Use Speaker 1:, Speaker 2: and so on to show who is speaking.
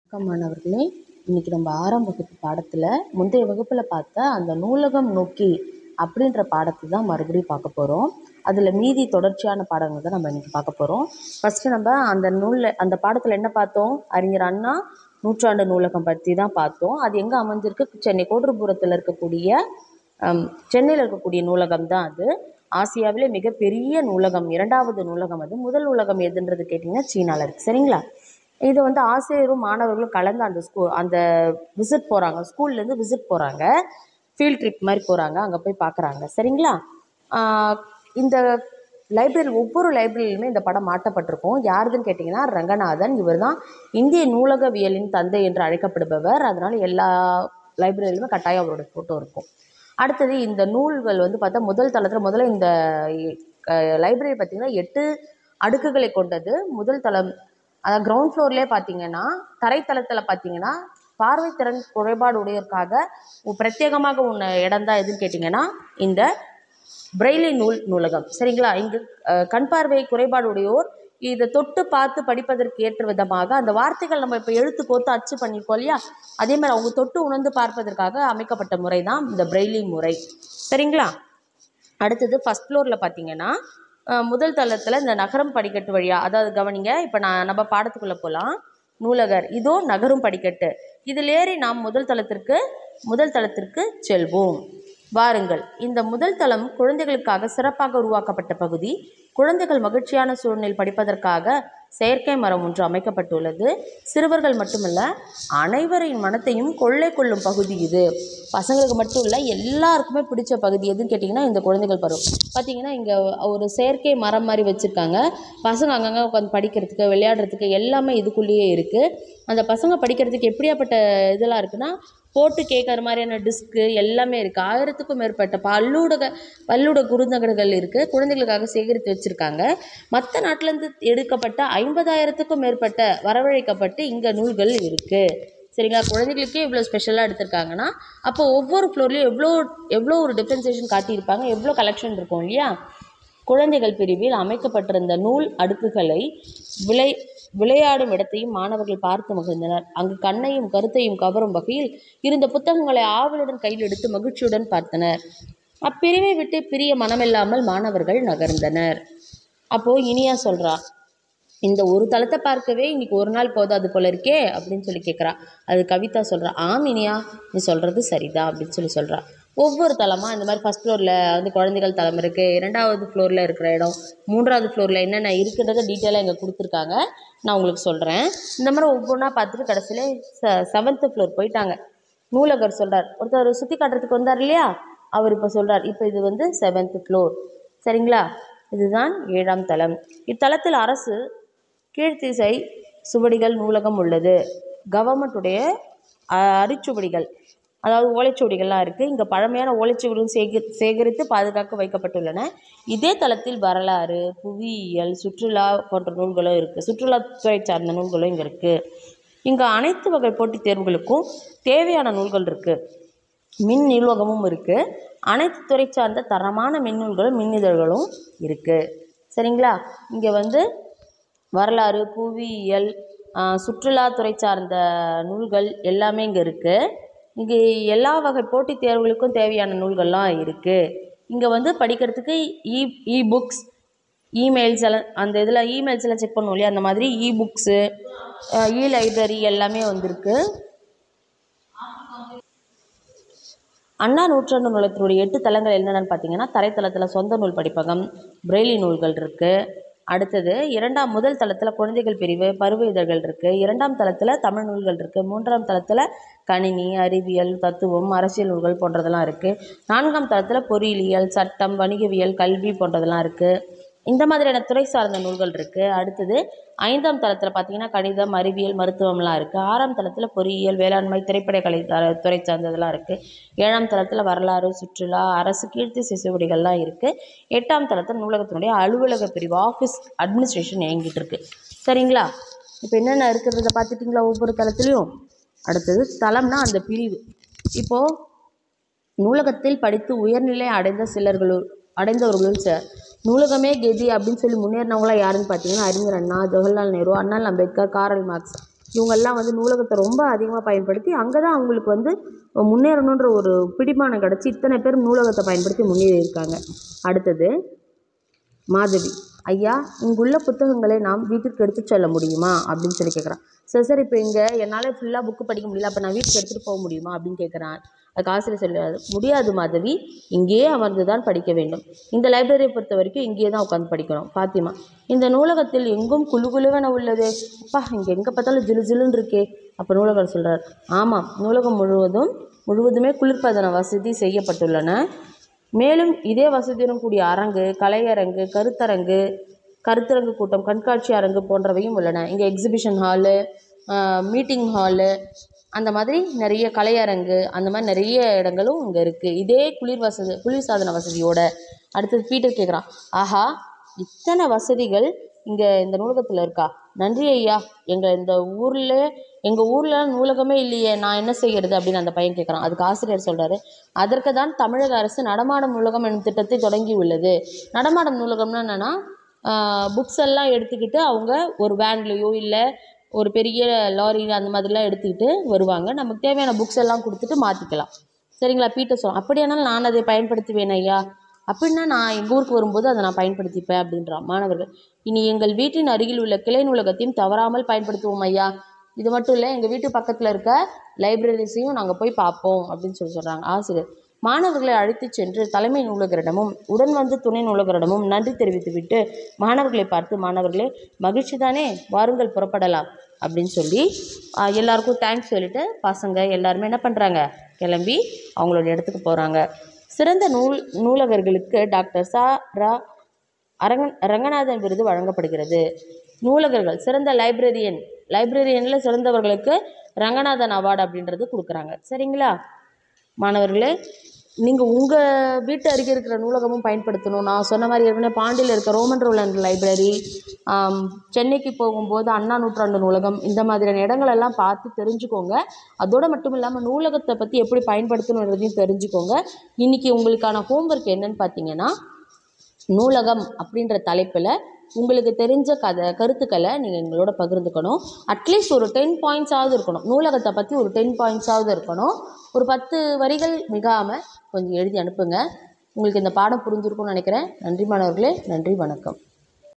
Speaker 1: வணக்கம் மாணவர்களே இன்றைக்கி நம்ம ஆறாம் வகுப்பு பாடத்தில் முந்தைய வகுப்பில் பார்த்த அந்த நூலகம் நோக்கி அப்படின்ற பாடத்தை தான் மறுபடியும் பார்க்க போகிறோம் அதில் மீதி தொடர்ச்சியான பாடங்கள் தான் நம்ம இன்றைக்கி பார்க்க போகிறோம் ஃபஸ்ட்டு நம்ம அந்த நூலில் அந்த பாடத்தில் என்ன பார்த்தோம் அறிஞர் அண்ணா நூற்றாண்டு நூலகம் பற்றி தான் பார்த்தோம் அது எங்கே அமைஞ்சிருக்கு சென்னை கோட்டூர்புரத்தில் இருக்கக்கூடிய ஹம், சென்னையில் இருக்கக்கூடிய நூலகம் தான் அது ஆசியாவிலே மிகப்பெரிய நூலகம் இரண்டாவது நூலகம் அது முதல் நூலகம் எதுன்றது கேட்டிங்கன்னா சீனாவில் இருக்குது சரிங்களா இது வந்து ஆசிரியரும் மாணவர்களும் கலந்து அந்த ஸ்கூ அந்த விசிட் போகிறாங்க ஸ்கூல்லேருந்து விசிட் போகிறாங்க ஃபீல்ட் ட்ரிப் மாதிரி போகிறாங்க அங்கே போய் பார்க்குறாங்க சரிங்களா ஆஹ் இந்த லைப்ரரி ஒவ்வொரு லைப்ரரியிலுமே இந்த படம் மாட்டப்பட்டிருக்கும் யாருதுன்னு கேட்டிங்கன்னா ரங்கநாதன் இவர் தான் இந்திய நூலகவியலின் தந்தை என்று அழைக்கப்படுபவர் அதனால் எல்லா லைப்ரரியிலுமே கட்டாயம் அவரோட ஃபோட்டோ இருக்கும் அடுத்தது இந்த நூல்கள் வந்து பார்த்தா முதல் தளத்தில் முதல்ல இந்த லைப்ரரி பார்த்திங்கன்னா எட்டு அடுக்குகளை கொண்டது முதல் தளம் அதாவது கிரவுண்ட் ஃப்ளோர்லேயே பார்த்தீங்கன்னா தரைத்தளத்தில் பார்த்தீங்கன்னா பார்வைத்திறன் குறைபாடு உடையோருக்காக பிரத்யேகமாக உள்ள இடம் தான் எதுன்னு கேட்டிங்கன்னா இந்த பிரெய்லி நூல் நூலகம் சரிங்களா இங்கு அஹ், கண் பார்வை குறைபாடு உடையோர் இதை தொட்டு பார்த்து படிப்பதற்கு ஏற்ற விதமாக அந்த வார்த்தைகள் நம்ம இப்போ எழுத்து கோர்த்து அச்சு பண்ணியிருக்கோம் இல்லையா அதே மாதிரி அவங்க தொட்டு உணர்ந்து பார்ப்பதற்காக அமைக்கப்பட்ட முறை தான் இந்த பிரெய்லி முறை சரிங்களா அடுத்தது ஃபஸ்ட் ஃப்ளோரில் பார்த்தீங்கன்னா அஹ், முதல் தளத்தில் இந்த நகரம் படிக்கட்டு வழியாக அதாவது கவனிங்க இப்போ நான் நம்ம பாடத்துக்குள்ளே போகலாம் நூலகர் இதோ நகரும் படிக்கட்டு இதில் ஏறி நாம் முதல் தளத்திற்கு முதல் தளத்திற்கு செல்வோம் வாருங்கள் இந்த முதல் தளம் குழந்தைகளுக்காக சிறப்பாக உருவாக்கப்பட்ட பகுதி குழந்தைகள் மகிழ்ச்சியான சூழ்நிலையில் படிப்பதற்காக செயற்கை மரம் ஒன்று அமைக்கப்பட்டுள்ளது சிறுவர்கள் மட்டுமல்ல அனைவரின் மனத்தையும் கொள்ளை கொள்ளும் பகுதி இது பசங்களுக்கு மட்டும் இல்லை எல்லாருக்குமே பிடிச்ச பகுதி எதுன்னு கேட்டிங்கன்னா இந்த குழந்தைகள் பருவம் பார்த்தீங்கன்னா இங்கே ஒரு செயற்கை மரம் மாதிரி வச்சுருக்காங்க பசங்க அங்கங்கே உட்காந்து படிக்கிறதுக்கு விளையாடுறதுக்கு எல்லாமே இதுக்குள்ளேயே இருக்குது அந்த பசங்க படிக்கிறதுக்கு எப்படியாப்பட்ட இதெல்லாம் இருக்குன்னா போட்டு கேட்குற மாதிரியான டிஸ்க்கு எல்லாமே இருக்குது ஆயிரத்துக்கும் மேற்பட்ட பல்லூடக பல்லூட குறுந்தகடுகள் இருக்குது குழந்தைகளுக்காக சேகரித்து வச்சுருக்காங்க மற்ற நாட்டிலேருந்து எடுக்கப்பட்ட ஐம்பதாயிரத்துக்கும் மேற்பட்ட வரவழைக்கப்பட்டு இங்கே நூல்கள் இருக்குது சரிங்களா குழந்தைகளுக்கே இவ்வளோ ஸ்பெஷலாக எடுத்திருக்காங்கன்னா அப்போ ஒவ்வொரு ஃப்ளோர்லேயும் எவ்வளோ எவ்வளோ ஒரு டிஃப்ரென்சேஷன் காட்டியிருப்பாங்க எவ்வளோ கலெக்ஷன் இருக்கும் இல்லையா குழந்தைகள் பிரிவில் அமைக்கப்பட்டிருந்த நூல் அடுக்குகளை விளை விளையாடும் இடத்தையும் மாணவர்கள் பார்த்து மகிழ்ந்தனர் அங்கு கண்ணையும் கருத்தையும் கவரும் வகையில் இருந்த புத்தகங்களை ஆவலுடன் கையில் எடுத்து மகிழ்ச்சியுடன் பார்த்தனர் அப்பிரிவை விட்டு பிரிய மனமில்லாமல் மாணவர்கள் நகர்ந்தனர் அப்போது இனியா சொல்கிறா இந்த ஒரு தளத்தை பார்க்கவே இன்னைக்கு ஒரு நாள் போதாது போல இருக்கே அப்படின்னு சொல்லி கேட்குறா அது கவிதா சொல்கிறா ஆம் இனியா நீ சொல்கிறது சரிதான் அப்படின்னு சொல்லி சொல்கிறா ஒவ்வொரு தளமாக இந்த மாதிரி ஃபஸ்ட் ஃப்ளோரில் வந்து குழந்தைகள் தளம் இருக்குது இரண்டாவது ஃப்ளோரில் இருக்கிற இடம் மூன்றாவது ஃப்ளோரில் என்னென்ன இருக்குன்றதை டீட்டெயிலாக இங்கே கொடுத்துருக்காங்க நான் உங்களுக்கு சொல்கிறேன் இந்த மாதிரி ஒவ்வொன்றா பார்த்துட்டு கடைசியில் ச செவன்த்து ஃப்ளோர் போயிட்டாங்க நூலகர் சொல்கிறார் ஒருத்தர் சுற்றி காட்டுறதுக்கு வந்தார் இல்லையா அவர் இப்போ சொல்கிறார் இப்போ இது வந்து செவன்த்து ஃப்ளோர் சரிங்களா இதுதான் ஏழாம் தளம் இத்தலத்தில் அரசு கீழ்த்திசை சுவடிகள் நூலகம் உள்ளது கவர்மெண்ட்டுடைய அஹ், அரிச்சுவடிகள் அதாவது ஓலைச்சுவடிகள்லாம் இருக்குது இங்கே பழமையான ஓலைச்சுவடிகள் சேகரி சேகரித்து பாதுகாக்க வைக்கப்பட்டுள்ளன இதே தளத்தில் வரலாறு புவியியல் சுற்றுலா போன்ற நூல்களும் இருக்குது சுற்றுலாத்துறை சார்ந்த நூல்களும் இங்கே இருக்குது இங்கே அனைத்து வகை போட்டித் தேர்வுகளுக்கும் தேவையான நூல்கள் இருக்குது மின் நூலகமும் இருக்குது அனைத்து துறை சார்ந்த தரமான மின்னூல்களும் மின்னிதழ்களும் இருக்குது சரிங்களா இங்கே வந்து வரலாறு புவியியல் ஆஹ், சுற்றுலாத்துறை சார்ந்த நூல்கள் எல்லாமே இங்கே இருக்குது இங்கே எல்லா வகை போட்டித் தேர்வுகளுக்கும் தேவையான நூல்கள்லாம் இருக்குது இங்கே வந்து படிக்கிறதுக்கு இ இ புக்ஸ் இமெயில்ஸ் எல்லாம் அந்த இதில் இமெயில்ஸ் எல்லாம் செக் பண்ணுவோம் இல்லையா அந்த மாதிரி இ புக்ஸு இ லைப்ரரி எல்லாமே வந்திருக்கு அண்ணா நூற்றாண்டு நூலகத்தினுடைய எட்டு தளங்கள் என்னென்னு பார்த்தீங்கன்னா தரைத்தளத்தில் சொந்த நூல் படிப்பகம் பிரெய்லி நூல்கள் இருக்குது அடுத்தது இரண்டாம் முதல் தளத்தில் குழந்தைகள் பிரிவு பருவ இதழ்கள் இருக்குது இரண்டாம் தளத்தில் தமிழ் நூல்கள் இருக்குது மூன்றாம் தளத்தில் கணினி அறிவியல் தத்துவம் அரசியல் நூல்கள் போன்றதெல்லாம் இருக்குது நான்காம் தளத்தில் பொறியியல் சட்டம் வணிகவியல் கல்வி போன்றதெல்லாம் இருக்குது இந்த மாதிரியான துறை சார்ந்த நூல்கள் இருக்குது அடுத்தது ஐந்தாம் தளத்தில் பார்த்தீங்கன்னா கணிதம் அறிவியல் மருத்துவம்லாம் இருக்குது ஆறாம் தளத்தில் பொறியியல் வேளாண்மை திரைப்பட கலை த- துறை சார்ந்ததெல்லாம் இருக்குது ஏழாம் தளத்தில் வரலாறு சுற்றுலா அரசு கீர்த்தி சிசுவடிகள்லாம் இருக்குது எட்டாம் தளத்தில் நூலகத்தினுடைய அலுவலக பிரிவு ஆஃபீஸ் அட்மினிஸ்ட்ரேஷன் இயங்கிட்டு இருக்கு சரிங்களா இப்போ என்னென்ன இருக்கிறத பார்த்துட்டிங்களா ஒவ்வொரு தளத்துலையும் அடுத்தது தளம்னா அந்த பிரிவு இப்போது நூலகத்தில் படித்து உயர்நிலை அடைந்த சிலர்களுள் அடைந்தவர்களுள் ச நூலகமே கெதி அப்படின்னு சொல்லி முன்னேறினவங்களாம் யாருன்னு பார்த்தீங்கன்னா அறிஞர் அண்ணா ஜவஹர்லால் நேரு அண்ணல் அம்பேத்கர் காரல் மார்க்ஸ் இவங்கெல்லாம் வந்து நூலகத்தை ரொம்ப அதிகமாக பயன்படுத்தி அங்கே தான் அவங்களுக்கு வந்து முன்னேறணுன்ற ஒரு பிடிமானம் கிடச்சி இத்தனை பேர் நூலகத்தை பயன்படுத்தி முன்னேறியிருக்காங்க அடுத்தது மாதவி ஐயா இங்குள்ள புத்தகங்களை நாம் வீட்டிற்கு எடுத்துச் செல்ல முடியுமா அப்படின்னு சொல்லி கேட்குறான் சார் சார் இப்போ இங்கே என்னால் ஃபுல்லாக புக்கு படிக்க முடியல அப்போ நான் வீட்டுக்கு எடுத்துகிட்டு போக முடியுமா அப்படின்னு கேட்குறான் அதுக்கு ஆசிரியர் சொல்லுவார் முடியாது மாதவி இங்கேயே அமர்ந்து தான் படிக்க வேண்டும் இந்த லைப்ரரியை பொறுத்த வரைக்கும் இங்கேயே தான் உட்காந்து படிக்கணும் ஃபாத்திமா இந்த நூலகத்தில் எங்கும் குழு குழுவென உள்ளது அப்பா இங்கே எங்கே பார்த்தாலும் ஜிலு ஜிலுன்னு இருக்கே அப்போ நூலகர் சொல்கிறார் ஆமாம் நூலகம் முழுவதும் முழுவதுமே குளிர்பதன வசதி செய்யப்பட்டுள்ளன மேலும் இதே வசதியுடன் கூடிய அரங்கு கலையரங்கு கருத்தரங்கு கருத்தரங்கு கூட்டம் கண்காட்சி அரங்கு போன்றவையும் உள்ளன இங்கே எக்ஸிபிஷன் ஹாலு மீட்டிங் ஹாலு அந்த மாதிரி நிறைய கலையரங்கு அந்த மாதிரி நிறைய இடங்களும் இங்கே இருக்குது இதே குளிர் வசதி குளிர் சாதன வசதியோட அடுத்தது பீட்டர் கேட்குறான் ஆஹா இத்தனை வசதிகள் இங்கே இந்த நூலகத்தில் இருக்கா நன்றி ஐயா எங்கள் இந்த ஊரில் எங்கள் ஊரில் நூலகமே இல்லையே நான் என்ன செய்கிறது அப்படின்னு அந்த பையன் கேட்குறான் அதுக்கு ஆசிரியர் சொல்கிறாரு அதற்கு தான் தமிழக அரசு நடமாடும் நூலகம் எனும் திட்டத்தை தொடங்கி உள்ளது நடமாடும் நூலகம்னா என்னென்னா புக்ஸ் எல்லாம் எடுத்துக்கிட்டு அவங்க ஒரு வேன்லேயோ இல்லை ஒரு பெரிய லாரி அந்த மாதிரிலாம் எடுத்துக்கிட்டு வருவாங்க நமக்கு தேவையான புக்ஸ் எல்லாம் கொடுத்துட்டு மாற்றிக்கலாம் சரிங்களா பீட்டர் சொல்ல அப்படியானால் நான் அதை பயன்படுத்துவேன் ஐயா அப்படின்னா நான் எங்கள் ஊருக்கு வரும்போது அதை நான் பயன்படுத்திப்பேன் அப்படின்றான் மாணவர்கள் இனி எங்கள் வீட்டின் அருகில் உள்ள கிளை நூலகத்தையும் தவறாமல் பயன்படுத்துவோம் ஐயா இது மட்டும் இல்லை எங்கள் வீட்டு பக்கத்தில் இருக்க லைப்ரரிஸையும் நாங்கள் போய் பார்ப்போம் அப்படின்னு சொல்லி சொல்கிறாங்க ஆசிரியர் மாணவர்களை அழைத்துச் சென்று தலைமை நூலகரிடமும் உடன் வந்து துணை நூலகரிடமும் நன்றி தெரிவித்துவிட்டு மாணவர்களை பார்த்து மாணவர்களே மகிழ்ச்சி தானே வாருங்கள் புறப்படலாம் அப்படின்னு சொல்லி ஆஹ், எல்லாருக்கும் தேங்க்ஸ் சொல்லிட்டு பசங்க எல்லாருமே என்ன பண்ணுறாங்க கிளம்பி அவங்களோட இடத்துக்கு போகிறாங்க சிறந்த நூல் நூலகர்களுக்கு டாக்டர் சா ரா அரங்கன் ரங்கநாதன் விருது வழங்கப்படுகிறது நூலகர்கள் சிறந்த லைப்ரரியன் லைப்ரரியனில் சிறந்தவர்களுக்கு ரங்கநாதன் அவார்டு அப்படின்றது கொடுக்குறாங்க சரிங்களா மாணவர்களே நீங்கள் உங்கள் வீட்டு அருகே இருக்கிற நூலகமும் பயன்படுத்தணும் நான் சொன்ன மாதிரி ஏற்கனவே பாண்டியில் இருக்க ரோமன் ரோலண்ட் லைப்ரரி ஆம், சென்னைக்கு போகும்போது அண்ணா நூற்றாண்டு நூலகம் இந்த மாதிரியான இடங்களெல்லாம் பார்த்து தெரிஞ்சுக்கோங்க அதோடு மட்டும் இல்லாமல் நூலகத்தை பற்றி எப்படி பயன்படுத்தணுன்றதையும் தெரிஞ்சுக்கோங்க இன்றைக்கி உங்களுக்கான ஹோம்ஒர்க் என்னன்னு பார்த்தீங்கன்னா நூலகம் அப்படின்ற தலைப்பில் உங்களுக்கு தெரிஞ்ச கதை கருத்துக்களை நீங்கள் எங்களோட பகிர்ந்துக்கணும் அட்லீஸ்ட் ஒரு டென் பாயிண்ட்ஸாவது இருக்கணும் நூலகத்தை பற்றி ஒரு டென் பாயிண்ட்ஸாவது இருக்கணும் ஒரு பத்து வரிகள் மிகாமல் கொஞ்சம் எழுதி அனுப்புங்க உங்களுக்கு இந்த பாடம் புரிஞ்சிருக்கும்னு நினைக்கிறேன் நன்றி மாணவர்களே நன்றி வணக்கம்